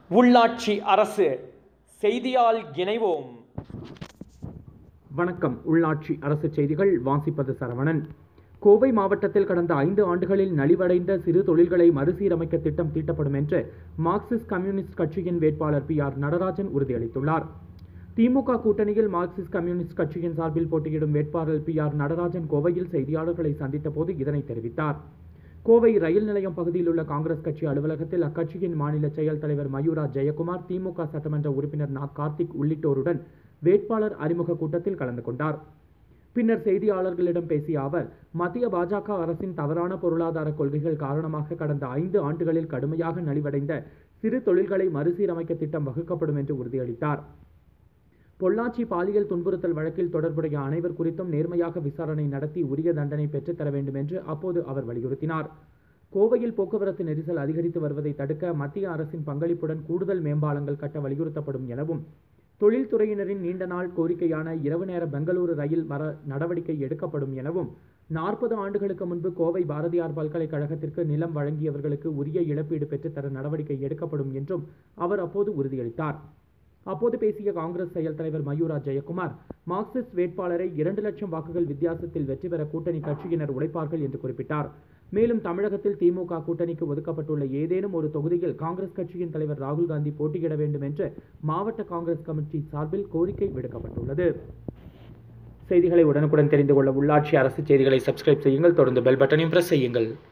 உள்ளாட்சி அரசு செய்தியால் இணைவோம் வணக்கம் உள்ளாட்சி அரசு செய்திகள் வாசிப்பது சரவணன் கோவை மாவட்டத்தில் கடந்த ஐந்து ஆண்டுகளில் நலிவடைந்த சிறு தொழில்களை மறுசீரமைக்க திட்டம் தீட்டப்படும் என்று மார்க்சிஸ்ட் கம்யூனிஸ்ட் கட்சியின் வேட்பாளர் பி ஆர் நடராஜன் உறுதியளித்துள்ளார் திமுக கூட்டணியில் மார்க்சிஸ்ட் கம்யூனிஸ்ட் கட்சியின் சார்பில் போட்டியிடும் வேட்பாளர் பி ஆர் நடராஜன் கோவையில் செய்தியாளர்களை சந்தித்த போது இதனை தெரிவித்தார் கோவை ரயில் நிலையம் பகுதியில் உள்ள காங்கிரஸ் கட்சி அலுவலகத்தில் அக்கட்சியின் மாநில செயல் தலைவர் மயூரா ஜெயக்குமார் திமுக சட்டமன்ற உறுப்பினர் நா கார்த்திக் உள்ளிட்டோருடன் வேட்பாளர் அறிமுக கூட்டத்தில் கலந்து கொண்டார் பின்னர் செய்தியாளர்களிடம் பேசிய அவர் மத்திய பாஜக அரசின் தவறான பொருளாதார கொள்கைகள் காரணமாக கடந்த ஐந்து ஆண்டுகளில் கடுமையாக நலிவடைந்த சிறு தொழில்களை மறுசீரமைக்க திட்டம் வகுக்கப்படும் என்று உறுதியளித்தார் பொள்ளாச்சி பாலியல் துன்புறுத்தல் வழக்கில் தொடர்புடைய அனைவர் குறித்தும் நேர்மையாக விசாரணை நடத்தி உரிய தண்டனை பெற்றுத் தர வேண்டும் என்று அப்போது அவர் வலியுறுத்தினார் கோவையில் போக்குவரத்து நெரிசல் அதிகரித்து வருவதை தடுக்க மத்திய அரசின் பங்களிப்புடன் கூடுதல் மேம்பாலங்கள் கட்ட வலியுறுத்தப்படும் எனவும் தொழில்துறையினரின் நீண்ட நாள் கோரிக்கையான இரவு நேர பெங்களூரு ரயில் வர நடவடிக்கை எடுக்கப்படும் எனவும் நாற்பது ஆண்டுகளுக்கு முன்பு கோவை பாரதியார் பல்கலைக்கழகத்திற்கு நிலம் வழங்கியவர்களுக்கு உரிய இழப்பீடு பெற்றுத்தர நடவடிக்கை எடுக்கப்படும் என்றும் அவர் அப்போது உறுதியளித்தார் அப்போது பேசிய காங்கிரஸ் செயல் தலைவர் மயூரா ஜெயக்குமார் மார்க்சிஸ்ட் வேட்பாளரை இரண்டு லட்சம் வாக்குகள் வித்தியாசத்தில் வெற்றி பெற கூட்டணி கட்சியினர் உழைப்பார்கள் என்று குறிப்பிட்டார் மேலும் தமிழகத்தில் திமுக கூட்டணிக்கு ஒதுக்கப்பட்டுள்ள ஏதேனும் ஒரு தொகுதியில் காங்கிரஸ் கட்சியின் தலைவர் ராகுல் காந்தி போட்டியிட வேண்டும் என்று மாவட்ட காங்கிரஸ் கமிட்டி சார்பில் கோரிக்கை விடுக்கப்பட்டுள்ளது செய்திகளை உடனுக்குடன் தெரிந்து கொள்ள உள்ளாட்சி அரசு செய்திகளை சப்ஸ்கிரைப் செய்யுங்கள் தொடர்ந்து பெல் பட்டனையும் பிரஸ் செய்யுங்கள்